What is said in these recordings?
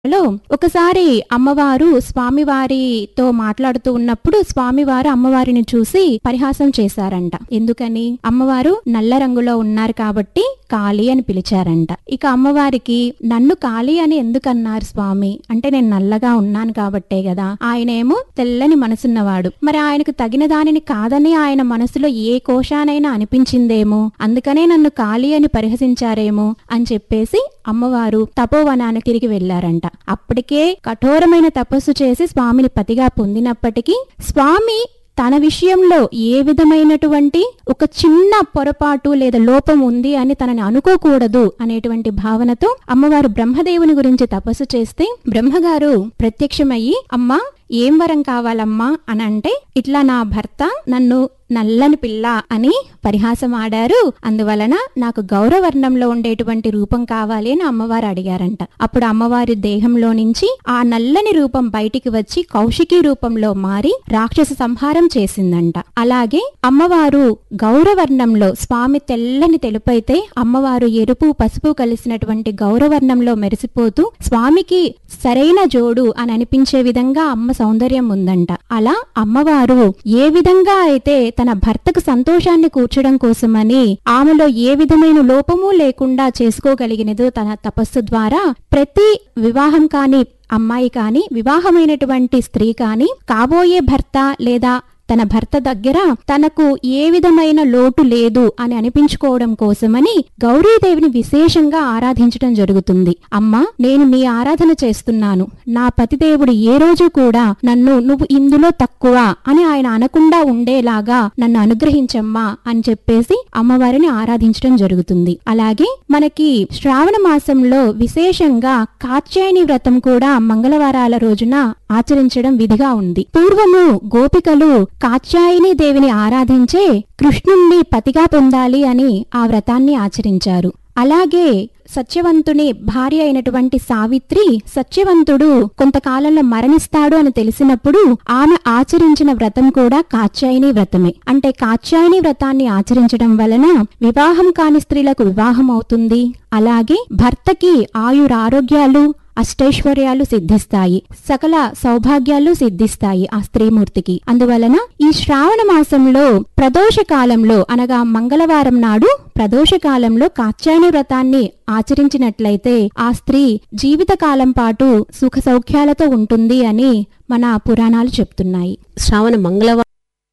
లో ఒకసారి అమ్మవారు స్వామివారితో మాట్లాడుతూ ఉన్నప్పుడు స్వామివారు అమ్మవారిని చూసి పరిహాసం చేశారంట ఎందుకని అమ్మవారు నల్ల రంగులో ఉన్నారు కాబట్టి కాళీ అని పిలిచారంట ఇక అమ్మవారికి నన్ను కాళీ అని ఎందుకన్నారు స్వామి అంటే నేను నల్లగా ఉన్నాను కాబట్టే కదా ఆయనేమో తెల్లని మనసున్నవాడు మరి ఆయనకు తగిన దానిని కాదని ఆయన మనసులో ఏ కోశానైనా అనిపించిందేమో అందుకనే నన్ను కాళీ అని పరిహసించారేమో అని చెప్పేసి అమ్మవారు తపోవనానికి తిరిగి వెళ్లారంట అప్పటికే కఠోరమైన తపస్సు చేసి స్వామిని పతిగా పొందినప్పటికీ స్వామి తన విషయంలో ఏ విధమైనటువంటి ఒక చిన్న పొరపాటు లేదా లోపం ఉంది అని తనని అనుకోకూడదు అనేటువంటి భావనతో అమ్మవారు బ్రహ్మదేవుని గురించి తపస్సు చేస్తే బ్రహ్మగారు ప్రత్యక్షమయ్యి అమ్మా ఏం వరం కావాలమ్మా అని అంటే ఇట్లా నా భర్త నన్ను నల్లని పిల్ల అని పరిహాసం ఆడారు అందువలన నాకు గౌరవర్ణంలో ఉండేటువంటి రూపం కావాలి అని అమ్మవారు అడిగారంట అప్పుడు అమ్మవారి దేహంలో నుంచి ఆ నల్లని రూపం బయటికి వచ్చి కౌశికి రూపంలో మారి రాక్షస సంహారం చేసిందంట అలాగే అమ్మవారు గౌరవర్ణంలో స్వామి తెల్లని తెలుపైతే అమ్మవారు ఎరుపు పసుపు కలిసినటువంటి గౌరవర్ణంలో మెరిసిపోతూ స్వామికి సరైన జోడు అని అనిపించే విధంగా అమ్మ సౌందర్యం ఉందంట అలా అమ్మవారు ఏ విధంగా అయితే తన భర్తకు సంతోషాన్ని కూర్చడం కోసమని ఆమెలో ఏ విధమైన లోపము లేకుండా చేసుకోగలిగినదో తన తపస్సు ద్వారా ప్రతి వివాహం కాని అమ్మాయి కాని వివాహమైనటువంటి స్త్రీ కాని కాబోయే భర్త లేదా తన భర్త దగ్గర తనకు ఏ విధమైన లోటు లేదు అని అనిపించుకోవడం కోసమని గౌరీదేవిని విశేషంగా ఆరాధించడం జరుగుతుంది అమ్మా నేను నీ ఆరాధన చేస్తున్నాను నా పతిదేవుడు ఏ రోజు కూడా నన్ను నువ్వు ఇందులో తక్కువ అని ఆయన అనకుండా ఉండేలాగా నన్ను అనుగ్రహించమ్మా అని చెప్పేసి అమ్మవారిని ఆరాధించడం జరుగుతుంది అలాగే మనకి శ్రావణ మాసంలో విశేషంగా కాత్యాయని వ్రతం కూడా మంగళవారాల రోజున ఆచరించడం విధిగా ఉంది పూర్వము గోపికలు కాత్యాయని దేవిని ఆరాధించే కృష్ణుణ్ణి పతిగా పొందాలి అని ఆ వ్రతాన్ని ఆచరించారు అలాగే సత్యవంతుని భార్య అయినటువంటి సావిత్రి సత్యవంతుడు కొంతకాలంలో మరణిస్తాడు అని తెలిసినప్పుడు ఆమె ఆచరించిన వ్రతం కూడా కాత్యాయని వ్రతమే అంటే కాత్యాయని వ్రతాన్ని ఆచరించడం వలన వివాహం కాని స్త్రీలకు వివాహం అవుతుంది అలాగే భర్తకి ఆయురారోగ్యాలు అష్టైశ్వర్యాలు సిద్ధిస్తాయి సకల సౌభాగ్యాలు సిద్ధిస్తాయి ఆ స్త్రీమూర్తికి అందువలన ఈ శ్రావణ మాసంలో ప్రదోష కాలంలో అనగా మంగళవారం నాడు ప్రదోష కాలంలో కాత్యాయని వ్రతాన్ని ఆచరించినట్లయితే ఆ స్త్రీ జీవితకాలం పాటు సుఖ సౌఖ్యాలతో ఉంటుంది అని మన పురాణాలు చెప్తున్నాయి శ్రావణ మంగళవారం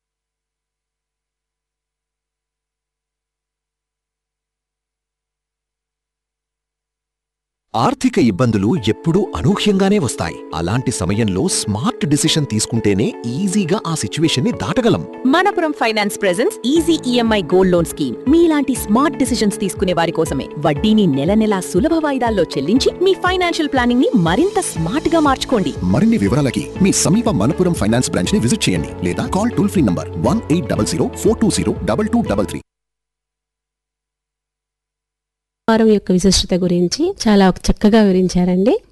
ఆర్థిక ఇబ్బందులు ఎప్పుడూ అనూహ్యంగానే వస్తాయి అలాంటి సమయంలో స్మార్ట్ డిసిషన్ తీసుకుంటేనే ఈజీగా ఆ సిచ్యువేషన్ ని దాటగలం Manappuram finance presence easy EMI gold loan scheme మీలాంటి స్మార్ట్ డిసిషన్స్ తీసుకునే వారి కోసమే వడ్డీని నెల నెలా సులభ వాయిదాల్లో చెల్లించి మీ ఫైనాన్షియల్ ప్లానింగ్ ని మరింత స్మార్ట్ గా మార్చుకోండి మరిన్ని వివరాలకి మీ సమీప మనపురం ఫైనాన్స్ బ్రాంచ్ ని విజిట్ చేయండి లేదా call toll free number one eight double zero four two zero double two double three యొక్క విశిష్టత గురించి చాలా చక్కగా వివరించారండి